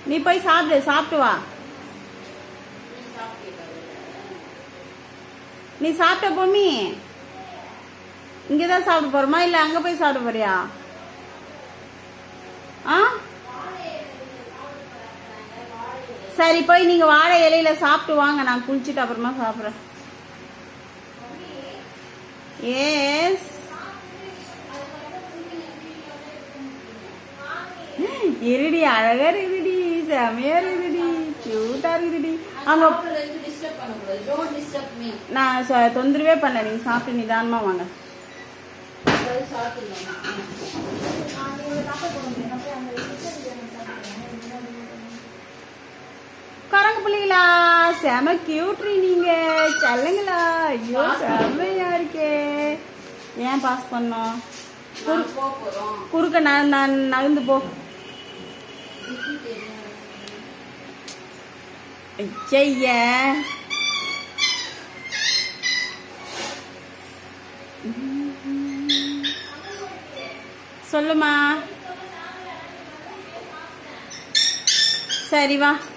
நீ போய் சாப்பிடு சாப்பிட்டு வா நீ சாப்பிட்ட பொம்மி இங்கதான் சாப்பிட போறோமா இல்ல அங்க போய் சாப்பிட போறியா ஆ சரி போய் நீங்க வாழை இலையில சாப்பிட்டு வாங்க நான் குளிச்சுட்டு அப்புறமா சாப்பிடுறேன் எஸ் இருடி அழகா இருக்குடி செமையா இருக்குடி கியூட்டா இருக்குடி அங்க டிஸ்டர்ப் பண்ணக்கூடாது டோன்ட் டிஸ்டர்ப் மீ நான் சொ- தொந்தரவே பண்ணல நீங்க சாப்பிட்டு நிதானமா வாங்க கரங்க பிள்ளைங்களா செம கியூட்ரி நீங்க செல்லுங்களா ஐயோ செமையா இருக்கே ஏன் பாஸ் பண்ணோம் போக போறோம் குறுக்க நான் நான் நகர்ந்து போ ஐய சொல்லுமா சரி வா